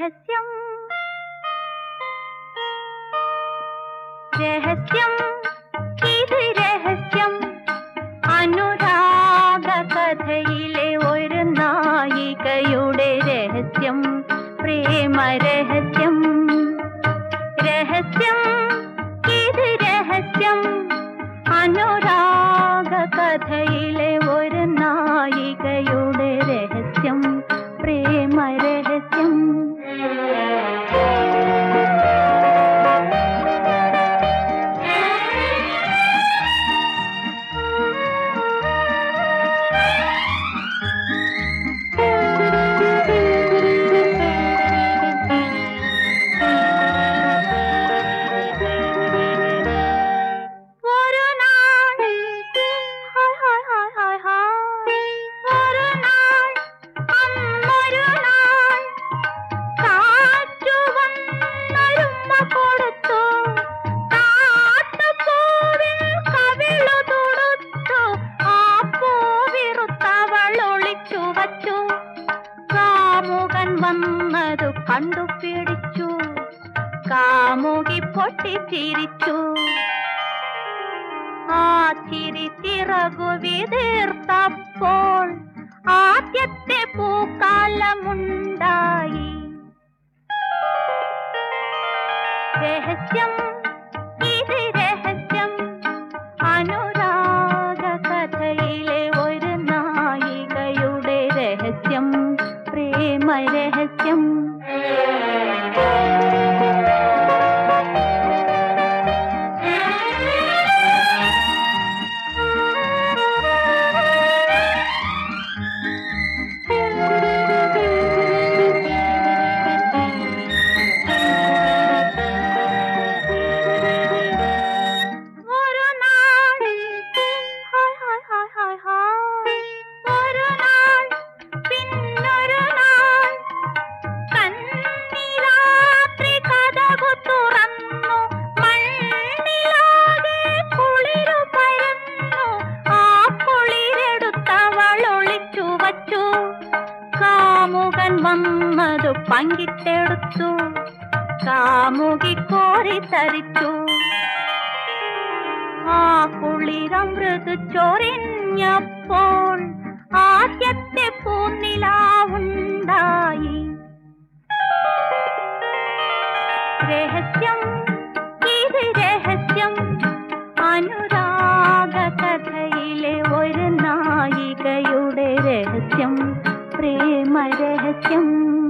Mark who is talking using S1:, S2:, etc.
S1: രഹസ്യം രഹസ്യം ഇത് രഹസ്യം അനുരാഗ കഥയിലെ ഒരു നായികയുടെ രഹസ്യം പ്രേമ രഹസ്യം രഹസ്യം ഇത് രഹസ്യം അനുരാഗ കഥയിലെ ഒരു നായികയുടെ രഹസ്യം പ്രേമ രഹസ്യം ഒരു നാൾ ഹായ് ഹായ് ഹായ് ഹായ് ഹായ് ഒരു നാൾ അന്നൊരു നാൾ കാറ്റു വന്നൊരുമ്മ കൊടുത്തു കാട്ടുപൂവിൽ കവിളു തുടുത്തു ആ പൂവിറുത്തവൾ ഒളിച്ചു വച്ചു കാമുകൻ വന്നതു കണ്ടുപിടിച്ചു കാമുകി പൊട്ടിച്ചിരിച്ചു ആ ചിരി ചിറകു വിതീർത്തപ്പോൾ ആദ്യത്തെ പൂക്കാലമുണ്ടായി രഹസ്യം ഇത് രഹസ്യം അനുരാഗ കഥയിലെ ഒരു നായികയുടെ രഹസ്യം പ്രേമ രഹസ്യം ഒരു നാൾ ഹായ് ഹായ് ഹായ് ഹായ് ഹായ് ഒരു നാൾ പിന്നൊരു നാൾ കന്നിരാത്രി കഥകു തുറന്നു മണ്ണിലാകെ കുളിരു പരന്നു ആ കുളിരെടുത്തവൾ ഒളിച്ചു വച്ചു കാമുകൻ വന്നതു പങ്കിട്ടെടുത്തു കാമുകി കോരി തരിച്ചു ആ കുളിരമൃത് ചൊരിഞ്ഞപ്പോൾ ആദ്യത്തെ പൂനിലാവുണ്ടായി രഹസ്യം ഇത് രഹസ്യം അനുരാഗ കഥയിലെ ഒരു നായികയുടെ രഹസ്യം പ്രേമ രഹസ്യം